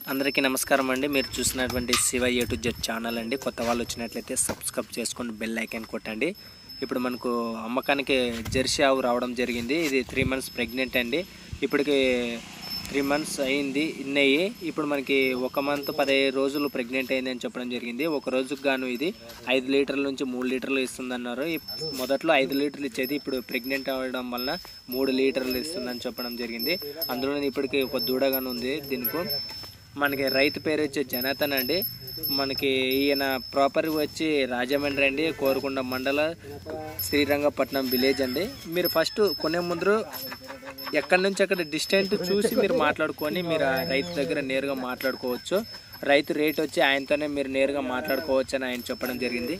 అందరికీ నమస్కారం అండి మీరు చూసినటువంటి Shiva A to Z channel అండి కొత్త వాళ్ళు వచ్చినట్లయితే సబ్స్క్రైబ్ చేసుకొని బెల్ ఐకాన్ కొట్టండి ఇప్పుడు మనకు అమ్మకానికి జెర్సీ ఆవు రావడం జరిగింది ఇది త్రీ మంత్స్ ప్రెగ్నెంట్ అండి ఇప్పటికి త్రీ మంత్స్ అయింది ఇన్నయ్యి ఇప్పుడు మనకి ఒక మంత్ పదిహేను రోజులు ప్రెగ్నెంట్ అయింది అని చెప్పడం జరిగింది ఒక రోజుకు గాను ఇది ఐదు లీటర్ల నుంచి మూడు లీటర్లు ఇస్తుందన్నారు ఇప్- మొదట్లో ఐదు లీటర్లు ఇచ్చేది ఇప్పుడు ప్రెగ్నెంట్ అవ్వడం వలన మూడు లీటర్లు ఇస్తుందని చెప్పడం జరిగింది అందులో ఇప్పటికి ఒక దూడగాను ఉంది దీనికి మనకి రైతు పేరు వచ్చి జనార్దన్ అండి మనకి ఈయన ప్రాపర్ వచ్చి రాజమండ్రి అండి కోరుకొండ మండల శ్రీరంగపట్నం విలేజ్ అండి మీరు ఫస్ట్ కొనే ముందు ఎక్కడి నుంచి అక్కడ డిస్టెంట్ చూసి మీరు మాట్లాడుకొని మీరు ఆ రైతు దగ్గర నేరుగా మాట్లాడుకోవచ్చు రైతు రేట్ వచ్చి ఆయనతోనే మీరు నేరుగా మాట్లాడుకోవచ్చు అని ఆయన చెప్పడం జరిగింది